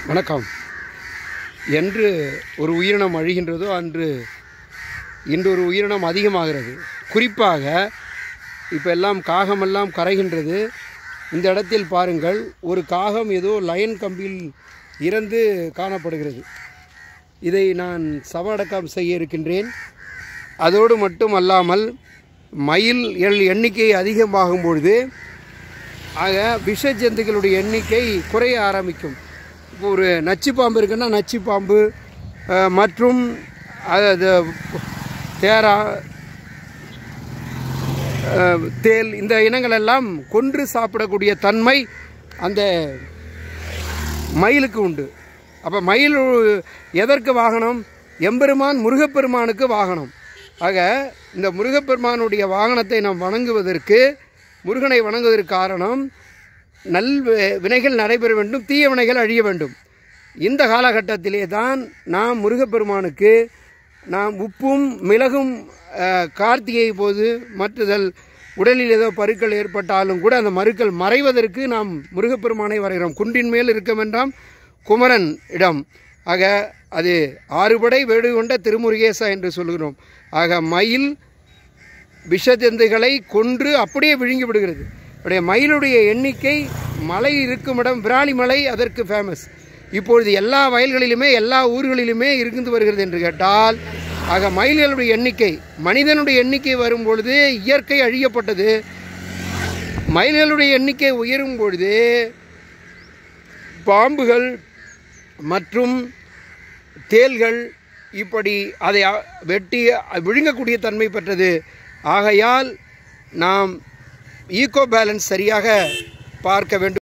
வணக்கம் என்று ஒரு உயிரினம் அழிகின்றதோ அன்று இன்று ஒரு உயிரினம் அதிகமாகிறது குறிப்பாக இப்போ எல்லாம் காகமெல்லாம் கரைகின்றது இந்த இடத்தில் பாருங்கள் ஒரு காகம் ஏதோ லயன் கம்பியில் இறந்து காணப்படுகிறது இதை நான் சவடக்கம் செய்ய இருக்கின்றேன் அதோடு மட்டும் அல்லாமல் மயில் எல் எண்ணிக்கை அதிகமாகும் பொழுது ஆக விஷ ஜந்துக்களுடைய எண்ணிக்கை குறைய ஆரம்பிக்கும் இப்போ ஒரு நச்சு பாம்பு இருக்குன்னா நச்சு பாம்பு அஹ், மற்றும் அது தேரா அஹ், தேல் இந்த இனங்கள் எல்லாம் கொன்று சாப்பிடக்கூடிய தன்மை அந்த மயிலுக்கு உண்டு அப்போ மயில் எதற்கு வாகனம் எம்பெருமான் முருகப்பெருமானுக்கு வாகனம் ஆக இந்த முருகப்பெருமானுடைய வாகனத்தை நாம் வணங்குவதற்கு முருகனை வணங்குவதற்கு காரணம் நல் வி- வினைகள் நடைபெற வேண்டும் தீய வினைகள் அழிய வேண்டும் இந்த காலகட்டத்திலே தான் நாம் முருகப்பெருமானுக்கு நாம் உப்பும் மிளகும் அஹ், கார்த்திகை போது மற்றுதல் உடலில் ஏதோ பருக்கள் ஏற்பட்டாலும் கூட அந்த மருக்கள் மறைவதற்கு நாம் முருகப்பெருமானை வரைகிறோம் குன்றின் மேல் இருக்க வேண்டாம் குமரன் இடம் ஆக அது ஆறுபடை வேடு கொண்ட திருமுருகேசா என்று சொல்கிறோம் ஆக மயில் விஷஜந்துகளை கொன்று அப்படியே விழுங்கி விடுகிறது அப்படியே மயிலுடைய எண்ணிக்கை மலை இருக்கும் இடம் விராலி மலை அதற்கு ஃபேமஸ் இப்பொழுது எல்லா வயல்களிலுமே எல்லா ஊர்களிலுமே இருந்து வருகிறது என்று கேட்டால் ஆக மயில்களுடைய எண்ணிக்கை மனிதனுடைய எண்ணிக்கை வரும் பொழுது இயற்கை அழியப்பட்டது மயில்களுடைய எண்ணிக்கை உயரும் பொழுது பாம்புகள் மற்றும் தேள்கள் இப்படி அதை அ- வெட்டி விழுங்கக்கூடிய தன்மை பெற்றது ஆகையால் நாம் ஈகோ பேலன்ஸ் சரியாக பார்க்க வேண்டும்